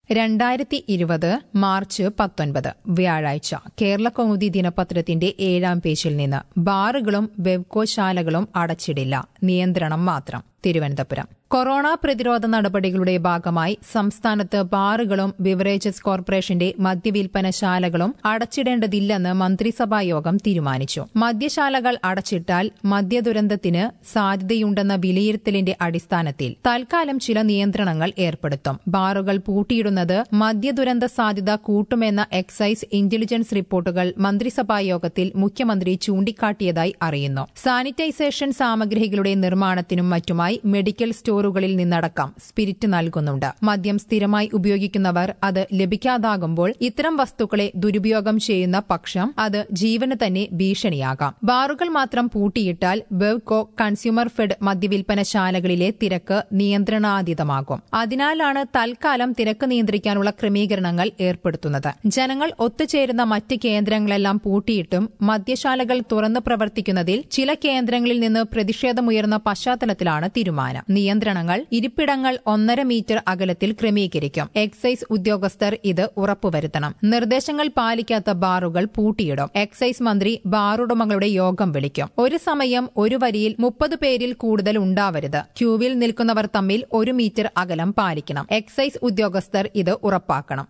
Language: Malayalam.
രണ്ടായിരത്തി ഇരുപത് മാർച്ച് പത്തൊൻപത് വ്യാഴാഴ്ച കേരള കൗമുദി ദിനപത്രത്തിന്റെ ഏഴാം പേജിൽ നിന്ന് ബാറുകളും വെബ്കോശാലകളും അടച്ചിടില്ല നിയന്ത്രണം മാത്രം തിരുവനന്തപുരം കൊറോണ പ്രതിരോധ നടപടികളുടെ ഭാഗമായി സംസ്ഥാനത്ത് ബാറുകളും ബിവറേജസ് കോർപ്പറേഷന്റെ മദ്യവിൽപ്പനശാലകളും അടച്ചിടേണ്ടതില്ലെന്ന് മന്ത്രിസഭാ യോഗം തീരുമാനിച്ചു മദ്യശാലകൾ അടച്ചിട്ടാൽ മദ്യദുരന്തത്തിന് സാധ്യതയുണ്ടെന്ന വിലയിരുത്തലിന്റെ അടിസ്ഥാനത്തിൽ തൽക്കാലം ചില നിയന്ത്രണങ്ങൾ ഏർപ്പെടുത്തും ബാറുകൾ പൂട്ടിയിടുന്നത് മദ്യദുരന്ത സാധ്യത കൂട്ടുമെന്ന എക്സൈസ് ഇന്റലിജൻസ് റിപ്പോർട്ടുകൾ മന്ത്രിസഭാ യോഗത്തിൽ മുഖ്യമന്ത്രി ചൂണ്ടിക്കാട്ടിയതായി അറിയുന്നു സാനിറ്റൈസേഷൻ സാമഗ്രികളുടെ നിർമ്മാണത്തിനും മറ്റുമായി മെഡിക്കൽ സ്റ്റോറുകളിൽ നിന്നടക്കം സ്പിരിറ്റ് നൽകുന്നുണ്ട് മദ്യം സ്ഥിരമായി ഉപയോഗിക്കുന്നവർ അത് ലഭിക്കാതാകുമ്പോൾ ഇത്തരം വസ്തുക്കളെ ദുരുപയോഗം ചെയ്യുന്ന പക്ഷം അത് ജീവന് തന്നെ ഭീഷണിയാകാം ബാറുകൾ മാത്രം പൂട്ടിയിട്ടാൽ ബെവ്കോ കൺസ്യൂമർ ഫെഡ് മദ്യവിൽപ്പനശാലകളിലെ തിരക്ക് നിയന്ത്രണാതീതമാകും അതിനാലാണ് തൽക്കാലം തിരക്ക് നിയന്ത്രിക്കാനുള്ള ക്രമീകരണങ്ങൾ ഏർപ്പെടുത്തുന്നത് ജനങ്ങൾ ഒത്തുചേരുന്ന മറ്റ് കേന്ദ്രങ്ങളെല്ലാം പൂട്ടിയിട്ടും മദ്യശാലകൾ തുറന്നു പ്രവർത്തിക്കുന്നതിൽ ചില കേന്ദ്രങ്ങളിൽ നിന്ന് പ്രതിഷേധമുയർന്ന പശ്ചാത്തലത്തിലാണ് തീരുമാനം നിയന്ത്രണങ്ങൾ ഇരിപ്പിടങ്ങൾ ഒന്നര മീറ്റർ അകലത്തിൽ ക്രമീകരിക്കും എക്സൈസ് ഉദ്യോഗസ്ഥർ ഇത് ഉറപ്പുവരുത്തണം നിർദ്ദേശങ്ങൾ പാലിക്കാത്ത ബാറുകൾ പൂട്ടിയിടും എക്സൈസ് മന്ത്രി ബാറുടമകളുടെ യോഗം വിളിക്കും ഒരു സമയം ഒരു വരിയിൽ മുപ്പത് പേരിൽ കൂടുതൽ ഉണ്ടാവരുത് ക്യൂവിൽ നിൽക്കുന്നവർ തമ്മിൽ ഒരു മീറ്റർ അകലം പാലിക്കണം എക്സൈസ് ഉദ്യോഗസ്ഥർ ഇത് ഉറപ്പാക്കണം